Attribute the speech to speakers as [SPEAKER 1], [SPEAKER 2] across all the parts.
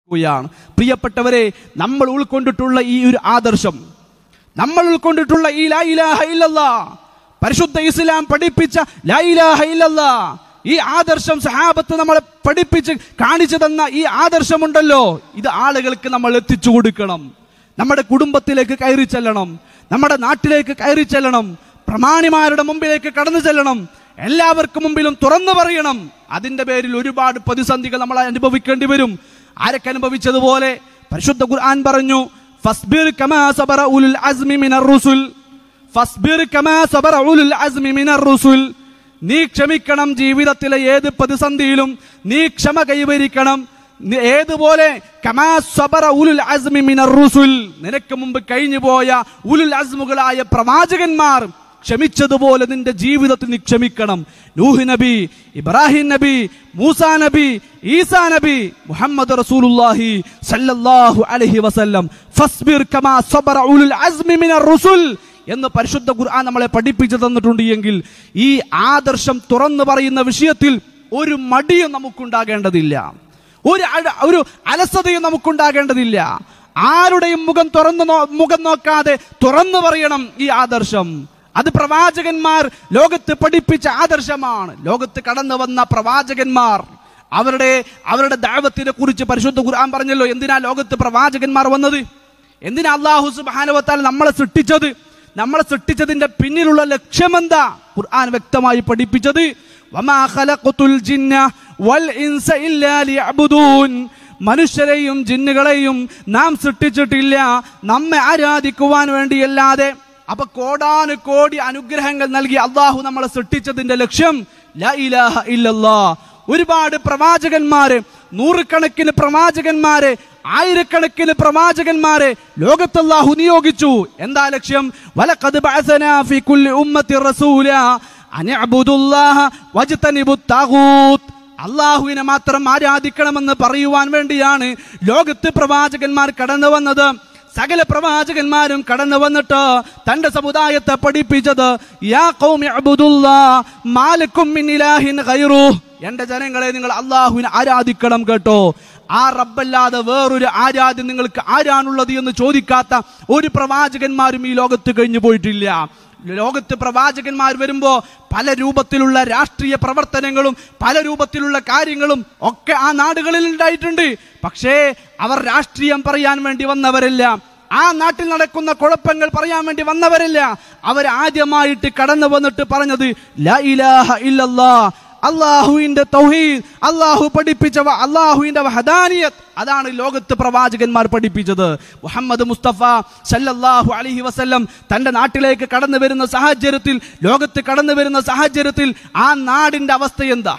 [SPEAKER 1] ാണ് പ്രിയപ്പെട്ടവരെ നമ്മൾ ഉൾക്കൊണ്ടിട്ടുള്ള ഈ ഒരു ആദർശം നമ്മൾ ഉൾക്കൊണ്ടിട്ടുള്ള ഈ ലാ ഇലാഹ ഇല്ലല്ലാ പരിശുദ്ധ ഇസ്ലാം പഠിപ്പിച്ച ലാ ഇലാഹ ഇല്ലല്ലാ ഈ ആദർശം സഹാബത്ത് നമ്മളെ പഠിപ്പിച്ച് കാണിച്ചു തന്ന ഈ ആദർശമുണ്ടല്ലോ ഇത് ആളുകൾക്ക് നമ്മൾ എത്തിച്ചു കൊടുക്കണം നമ്മുടെ കുടുംബത്തിലേക്ക് കയറി ചെല്ലണം നമ്മുടെ നാട്ടിലേക്ക് കയറി ചെല്ലണം പ്രമാണിമാരുടെ മുമ്പിലേക്ക് കടന്നു ചെല്ലണം എല്ലാവർക്കും മുമ്പിലും തുറന്നു പറയണം അതിന്റെ പേരിൽ ഒരുപാട് പ്രതിസന്ധികൾ നമ്മൾ അനുഭവിക്കേണ്ടി വരും ആരൊക്കെ അനുഭവിച്ചതുപോലെ പരിശുദ്ധ ഖുർആൻ പറഞ്ഞു ഫസ്ബിർ കമാ സബറ ഉലുൽ അസ്മി മിനർ റുസുൽ ഫസ്ബിർ കമാ സബറ ഉലുൽ അസ്മി മിനർ റുസുൽ നീ ക്ഷമിക്കണം ജീവിതത്തിലെ ഏത് പ്രതിസന്ധിയിലും നീ ക്ഷമ കൈവരിക്കണം നി- ഏതുപോലെ കമാ സബറ ഉലുൽ അസ്മി മിനർ റുസുൽ നിനക്ക് മുമ്പ് കഴിഞ്ഞു പോയ ഉലുൽ അസ്മുകളായ പ്രവാചകന്മാർ ക്ഷമിച്ചതുപോലെ നിന്റെ ജീവിതത്തിൽ നീ ക്ഷമിക്കണം നൂഹ് നബി ഇബ്രാഹിം നബി മൂസ നബി ഈസാ നബി മുഹമ്മദ് റസൂലുള്ളാഹി സല്ലല്ലാഹു അലൈഹി വസല്ലം ഫസ്ബിർ കമാ സബറ ഉലുൽ അസ്മി മിനർ റുസുൽ എന്ന് പരിശുദ്ധ ഖുർആൻ നമ്മളെ പഠിപ്പിച്ചു തന്നിട്ടുണ്ട് എങ്കിൽ ഈ ആദർശം തുറന്നു പറയുന്ന വിഷയത്തിൽ ഒരു മടിയും നമുക്കുണ്ടാകേണ്ടതില്ല ഒരു അഴ- ഒരു അലസതയും നമുക്കുണ്ടാകേണ്ടതില്ല ആരുടെയും മുഖം തുറന്നു നോ- മുഖം നോക്കാതെ തുറന്നു പറയണം ഈ ആദർശം അത് പ്രവാചകന്മാർ ലോകത്ത് പഠിപ്പിച്ച ആദർശമാണ് ലോകത്ത് കടന്നു വന്ന പ്രവാചകന്മാർ അവരുടെ അവരുടെ ദൈവത്തിനെ കുറിച്ച് പരിശുദ്ധ ഖുർആൻ പറഞ്ഞല്ലോ എന്തിനാ ലോകത്ത് പ്രവാചകന്മാർ വന്നത് എന്തിനാ അള്ളാഹു സുബാനുവത്താൽ നമ്മളെ സൃഷ്ടിച്ചത് നമ്മളെ സൃഷ്ടിച്ചതിന്റെ പിന്നിലുള്ള ലക്ഷ്യമെന്താ ഖുർആൻ വ്യക്തമായി പഠിപ്പിച്ചത് വമാ ഖലഖതുൽ ജിന്ന വൽ ഇൻസ ഇല്ലാ ലിയഅ്ബുദൂൻ മനുഷ്യരെയും ജിന്നുകളെയും നാം സൃഷ്ടിച്ചിട്ടില്ല നമ്മെ ആരാധിക്കുവാൻ വേണ്ടിയല്ലാതെ അപ്പൊ കോടാനു കോടി അനുഗ്രഹങ്ങൾ നൽകി അള്ളാഹു നമ്മളെ സൃഷ്ടിച്ചതിന്റെ ലക്ഷ്യം ലാ ഇലാഹ ഇല്ലല്ലാ ഒരുപാട് പ്രവാചകന്മാര് നൂറുകണക്കിന് പ്രവാചകന്മാരെ ആയിരക്കണക്കിന് പ്രവാചകന്മാരെ ലോകത്ത് അല്ലാഹു നിയോഗിച്ചു എന്താ ലക്ഷ്യം വലഖദ് ബഅസനാ ഫീ കുല്ലി ഉമ്മത്തി റസൂല അനിഅബുദുല്ലാഹ വജ്തനിബുത് താഗൂത്ത് അള്ളാഹുവിനെ മാത്രം ആരാധിക്കണമെന്ന് പറയുവാൻ വേണ്ടിയാണ് ലോകത്ത് പ്രവാചകന്മാർ കടന്നു വന്നത് സകല പ്രവാചകന്മാരും കടന്നു വന്നിട്ട് തന്റെ സമുദായത്തെ പഠിപ്പിച്ചത് യാ ഖൗമി അബ്ദുല്ലാ മാലക്കും മിൻ ഇലാഹിൻ ഗൈറു എന്റെ ജനങ്ങളെ നിങ്ങൾ അള്ളാഹുവിനെ ആരാധിക്കണം കേട്ടോ ആ റബ്ബല്ലാതെ വേറൊരു ആരാധ്യം നിങ്ങൾക്ക് ആരാണുള്ളത് എന്ന് ചോദിക്കാത്ത ഒരു പ്രവാചകന്മാരും ഈ ലോകത്ത് കഴിഞ്ഞു പോയിട്ടില്ല ലോകത്ത് പ്രവാചകന്മാർ വരുമ്പോ പല രൂപത്തിലുള്ള രാഷ്ട്രീയ പ്രവർത്തനങ്ങളും പല രൂപത്തിലുള്ള കാര്യങ്ങളും ഒക്കെ ആ നാടുകളിൽ ഉണ്ടായിട്ടുണ്ട് പക്ഷേ അവർ രാഷ്ട്രീയം പറയാൻ വേണ്ടി വന്നവരല്ല ആ നാട്ടിൽ നടക്കുന്ന കുഴപ്പങ്ങൾ പറയാൻ വേണ്ടി വന്നവരല്ല അവർ ആദ്യമായിട്ട് കടന്നു വന്നിട്ട് പറഞ്ഞത് ലാ ഇലാഹ ഇല്ലല്ലാ അള്ളാഹുവിന്റെ തൗഹീദ് അള്ളാഹു പഠിപ്പിച്ച വ- അള്ളാഹുവിന്റെ വഹദാനിയത്ത് അതാണ് ലോകത്ത് പ്രവാചകന്മാർ പഠിപ്പിച്ചത് മുഹമ്മദ് മുസ്തഫ സല്ലല്ലാഹു അലൈഹി വസല്ലം തന്റെ നാട്ടിലേക്ക് കടന്നു വരുന്ന സാഹചര്യത്തിൽ ലോകത്ത് കടന്നു വരുന്ന സാഹചര്യത്തിൽ ആ നാടിന്റെ അവസ്ഥ എന്താ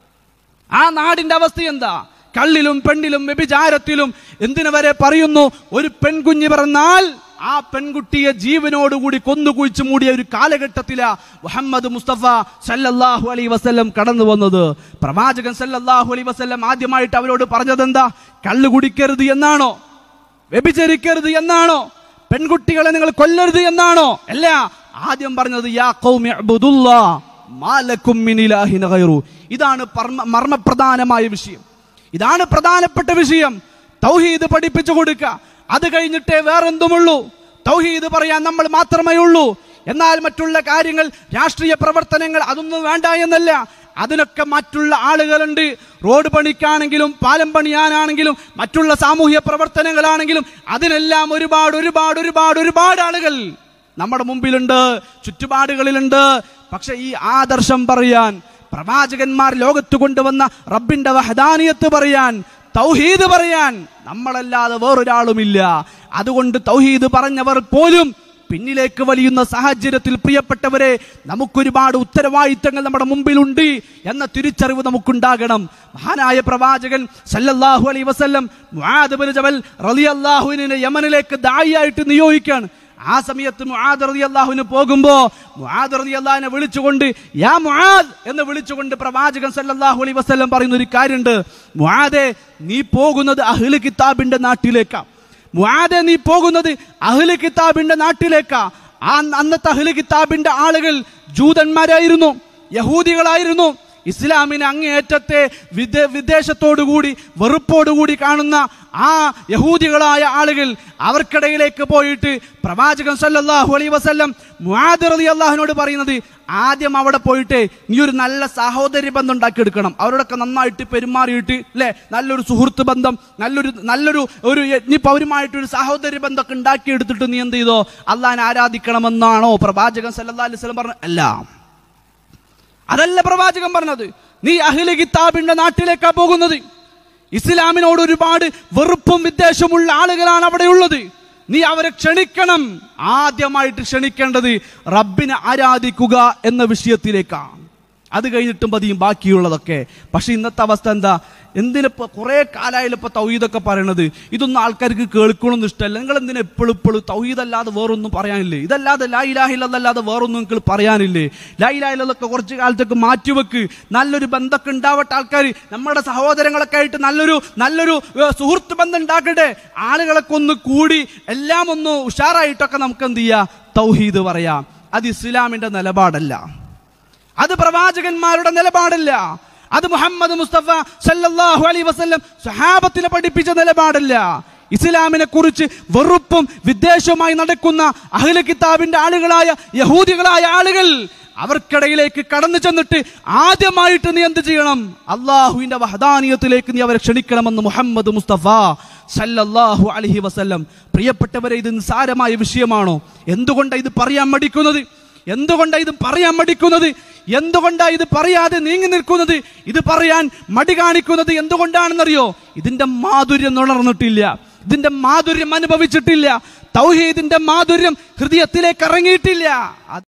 [SPEAKER 1] ആ നാടിന്റെ അവസ്ഥ എന്താ കള്ളിലും പെണ്ണിലും വ്യഭിചാരത്തിലും എന്തിനു വരെ പറയുന്നു ഒരു പെൺകുഞ്ഞ് പിറന്നാൽ ആ പെൺകുട്ടിയെ ജീവനോടുകൂടി കൊന്നുകുഴിച്ചു മൂടിയ ഒരു കാലഘട്ടത്തിലാ മുഹമ്മദ് മുസ്തഫ സല്ലല്ലാഹു അലൈ വസല്ലം കടന്നു വന്നത് പ്രവാചകൻ സല്ലല്ലാഹു അലൈ വസല്ലം ആദ്യമായിട്ട് അവരോട് പറഞ്ഞതെന്താ കള്ളു കുടിക്കരുത് എന്നാണോ വ്യഭിചരിക്കരുത് എന്നാണോ പെൺകുട്ടികളെ നിങ്ങൾ കൊല്ലരുത് എന്നാണോ അല്ല ആദ്യം പറഞ്ഞത് യാ ഖൗമി അബ്ദുല്ലാ മാലക്കും മിൻ ഇലാഹിൻ ഗൈറു ഇതാണ് പർമ്മ- മർമ്മപ്രധാനമായ വിഷയം ഇതാണ് പ്രധാനപ്പെട്ട വിഷയം തൗഹീദ് പഠിപ്പിച്ചു കൊടുക്കുക അത് കഴിഞ്ഞിട്ടേ വേറെന്തുമുള്ളൂ തൗഹീദ് പറയാൻ നമ്മൾ മാത്രമേ ഉള്ളൂ എന്നാൽ മറ്റുള്ള കാര്യങ്ങൾ രാഷ്ട്രീയ പ്രവർത്തനങ്ങൾ അതൊന്നും വേണ്ട എന്നല്ല അതിനൊക്കെ മറ്റുള്ള ആളുകളുണ്ട് റോഡ് പണിക്കാണെങ്കിലും പാലം പണിയാനാണെങ്കിലും മറ്റുള്ള സാമൂഹ്യ പ്രവർത്തനങ്ങളാണെങ്കിലും അതിനെല്ലാം ഒരുപാട് ഒരുപാട് ഒരുപാട് ഒരുപാട് ആളുകൾ നമ്മുടെ മുമ്പിലുണ്ട് ചുറ്റുപാടുകളിലുണ്ട് പക്ഷെ ഈ ആദർശം പറയാൻ പ്രവാചകന്മാർ ലോകത്ത് കൊണ്ടുവന്ന റബ്ബിന്റെ വഹദാനിയത്ത് പറയാൻ തൗഹീദ് പറയാൻ നമ്മളല്ലാതെ വേറൊരാളുമില്ല അതുകൊണ്ട് തൗഹീദ് പറഞ്ഞവർ പോലും പിന്നിലേക്ക് വലിയുന്ന സാഹചര്യത്തിൽ പ്രിയപ്പെട്ടവരെ നമുക്കൊരുപാട് ഉത്തരവാദിത്തങ്ങൾ നമ്മുടെ മുമ്പിലുണ്ട് എന്ന തിരിച്ചറിവ് നമുക്കുണ്ടാകണം മഹാനായ പ്രവാചകൻ സല്ലല്ലാഹു അലൈഹി വസല്ലം മുആദ് ബിൻ ജബൽ റളിയല്ലാഹുവിനെ യമനിലേക്ക് ദായിയായിട്ട് നിയോഗിക്കുകയാണ് ആ സമയത്ത് മുആദ് റളിയല്ലാഹുവിന് പോകുമ്പോ മുആദ് റളിയല്ലാഹുവിനെ വിളിച്ചുകൊണ്ട് യാ മുആദ് എന്ന് വിളിച്ചുകൊണ്ട് പ്രവാചകൻ സല്ലല്ലാഹു അലൈഹി വസല്ലം പറയുന്ന ഒരു കാര്യമുണ്ട് മുആദേ നീ പോകുന്നത് അഹ്ലു കിതാബിന്റെ നാട്ടിലേക്കാ മുആദെ നീ പോകുന്നത് അഹ്ലു കിതാബിന്റെ നാട്ടിലേക്കാ ആ അന്നത്തെ അഹ്ലു കിതാബിന്റെ ആളുകൾ ജൂതന്മാരായിരുന്നു യഹൂദികളായിരുന്നു ഇസ്ലാമിനെ അങ്ങേയറ്റത്തെ വിദേ വിദേശത്തോടുകൂടി വെറുപ്പോടുകൂടി കാണുന്ന ആ യഹൂദികളായ ആളുകൾ അവർക്കിടയിലേക്ക് പോയിട്ട് പ്രവാചകൻ സല്ലല്ലാഹു അലൈഹി വസല്ലം മുആദ് റളിയല്ലാഹുവിനോട് പറയുന്നത് ആദ്യം അവിടെ പോയിട്ട് നീ ഒരു നല്ല സഹോദരി ബന്ധം ഉണ്ടാക്കിയെടുക്കണം അവരോടൊക്കെ നന്നായിട്ട് പെരുമാറിയിട്ട് അല്ലെ നല്ലൊരു സുഹൃത്ത് ബന്ധം നല്ലൊരു നല്ലൊരു ഒരു ഇനിയിപ്പോ അവരുമായിട്ടൊരു സഹോദരി ബന്ധമൊക്കെ ഉണ്ടാക്കിയെടുത്തിട്ട് നീ എന്ത് ചെയ്തോ അള്ളാഹിനെ ആരാധിക്കണമെന്നാണോ പ്രവാചകൻ സല്ലല്ലാഹു അലൈഹി വസല്ലം പറഞ്ഞത് അല്ല അതല്ല പ്രവാചകൻ പറഞ്ഞത് നീ അഖില കിതാബിന്റെ നാട്ടിലേക്കാ പോകുന്നത് ഇസ്ലാമിനോട് ഒരുപാട് വെറുപ്പും വിദ്വേഷമുള്ള ആളുകളാണ് അവിടെയുള്ളത് നീ അവരെ ക്ഷണിക്കണം ആദ്യമായിട്ട് ക്ഷണിക്കേണ്ടത് റബ്ബിനെ ആരാധിക്കുക എന്ന വിഷയത്തിലേക്കാണ് അത് കഴിഞ്ഞിട്ടും പതിയും ബാക്കിയുള്ളതൊക്കെ പക്ഷെ ഇന്നത്തെ അവസ്ഥ എന്താ എന്തിനിപ്പോ കുറെ കാലായാലും ഇപ്പൊ തൗഹീദൊക്കെ പറയണത് ഇതൊന്നും ആൾക്കാർക്ക് കേൾക്കണമെന്ന് ഇഷ്ടമല്ല നിങ്ങൾ എന്തിനാ എപ്പോഴും ഇപ്പോഴും തൗഹീദല്ലാതെ വേറൊന്നും പറയാനില്ലേ ഇതല്ലാതെ ലാ ഇലാഹില്ലല്ലാതെ വേറൊന്നും നിങ്ങൾ പറയാനില്ലേ ലാ ഇലാഹില്ലൊക്കെ കുറച്ച് കാലത്തേക്ക് മാറ്റിവെക്ക് നല്ലൊരു ബന്ധമൊക്കെ ഉണ്ടാവട്ടെ ആൾക്കാർ നമ്മുടെ സഹോദരങ്ങളൊക്കെ ആയിട്ട് നല്ലൊരു നല്ലൊരു ഏ, സുഹൃത്ത് ബന്ധം ഉണ്ടാക്കട്ടെ ആളുകളൊക്കെ ഒന്ന് കൂടി എല്ലാം ഒന്ന് ഉഷാറായിട്ടൊക്കെ നമുക്ക് എന്ത് ചെയ്യാം തൗഹീദ് പറയാം അത് ഇസ്ലാമിന്റെ നിലപാടല്ല അത് പ്രവാചകന്മാരുടെ നിലപാടല്ല അത് മുഹമ്മദ് മുസ്തഫ സല്ലല്ലാഹു അലൈഹി വസല്ലം സഹാബത്തിനെ പഠിപ്പിച്ച നിലപാടല്ല ഇസ്ലാമിനെ കുറിച്ച് വെറുപ്പും വിദ്വേഷവുമായി നടക്കുന്ന അഹ്ല കിതാബിന്റെ ആളുകളായ യഹൂദികളായ ആളുകൾ അവർക്കിടയിലേക്ക് കടന്നു ചെന്നിട്ട് ആദ്യമായിട്ട് നീ എന്ത് ചെയ്യണം അള്ളാഹുവിന്റെ വഹദാനിയത്തിലേക്ക് നീ അവരെ ക്ഷണിക്കണമെന്ന് മുഹമ്മദ് മുസ്തഫ സല്ലല്ലാഹു അലൈഹി വസല്ലം പ്രിയപ്പെട്ടവരെ ഇത് നിസ്സാരമായ വിഷയമാണോ എന്തുകൊണ്ടാണ് ഇത് പറയാൻ മടിക്കുന്നത് എന്തുകൊണ്ടാണ് ഇത് പറയാൻ മടിക്കുന്നത് എന്തുകൊണ്ടാണ് ഇത് പറയാതെ നീങ്ങി നിൽക്കുന്നത് ഇത് പറയാൻ മടി കാണിക്കുന്നത് എന്തുകൊണ്ടാണെന്നറിയോ ഇതിന്റെ മാധുര്യം നുണർന്നിട്ടില്ല ഇതിന്റെ മാധുര്യം അനുഭവിച്ചിട്ടില്ല തൗഹീദിന്റെ മാധുര്യം ഹൃദയത്തിലേക്ക് ഇറങ്ങിയിട്ടില്ല